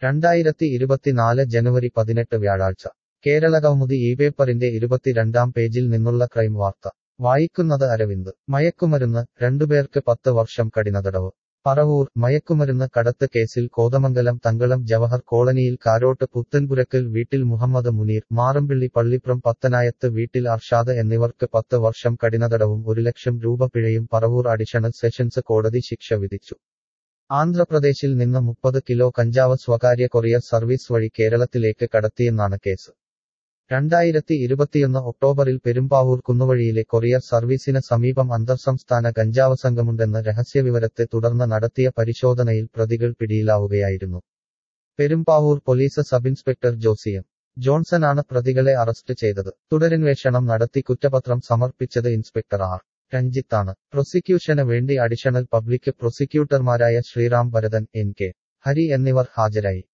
രണ്ടായിരത്തി ഇരുപത്തിനാല് ജനുവരി പതിനെട്ട് വ്യാഴാഴ്ച കേരള കൗമുദി ഈ പേപ്പറിന്റെ ഇരുപത്തിരണ്ടാം പേജിൽ നിന്നുള്ള ക്രൈം വാർത്ത വായിക്കുന്നത് അരവിന്ദ് മയക്കുമരുന്ന് രണ്ടുപേർക്ക് പത്ത് വർഷം കഠിനതടവ് പറവൂർ മയക്കുമരുന്ന് കടത്ത് കേസിൽ കോതമംഗലം തങ്കളം ജവഹർ കോളനിയിൽ കാരോട്ട് പുത്തൻപുരക്കൽ വീട്ടിൽ മുഹമ്മദ് മുനീർ മാറമ്പിള്ളി പള്ളിപ്രം പത്തനായത്ത് വീട്ടിൽ അർഷാദ് എന്നിവർക്ക് പത്ത് വർഷം കഠിനതടവും ഒരു ലക്ഷം രൂപ പിഴയും പറവൂർ അഡീഷണൽ സെഷൻസ് കോടതി ശിക്ഷ വിധിച്ചു ആന്ധ്രാപ്രദേശിൽ നിന്ന് മുപ്പത് കിലോ കഞ്ചാവ് സ്വകാര്യ കൊറിയർ സർവീസ് വഴി കേരളത്തിലേക്ക് കടത്തിയെന്നാണ് കേസ് രണ്ടായിരത്തി ഇരുപത്തിയൊന്ന് ഒക്ടോബറിൽ പെരുമ്പാവൂർ കുന്നുവഴിയിലെ കൊറിയർ സർവീസിന് സമീപം അന്തർസംസ്ഥാന കഞ്ചാവ് സംഘമുണ്ടെന്ന് രഹസ്യവിവരത്തെ തുടർന്ന് നടത്തിയ പരിശോധനയിൽ പ്രതികൾ പിടിയിലാവുകയായിരുന്നു Perumbavoor police sub inspector Josiyam ജോൺസനാണ് പ്രതികളെ അറസ്റ്റ് ചെയ്തത് തുടരന്വേഷണം നടത്തി കുറ്റപത്രം സമർപ്പിച്ചത് ഇൻസ്പെക്ടർ ആർ രഞ്ജിത്താണ് പ്രോസിക്യൂഷന് വേണ്ടി അഡീഷണൽ പബ്ലിക് പ്രോസിക്യൂട്ടർമാരായ ശ്രീറാം ഭരതൻ എൻ കെ ഹരി എന്നിവർ ഹാജരായി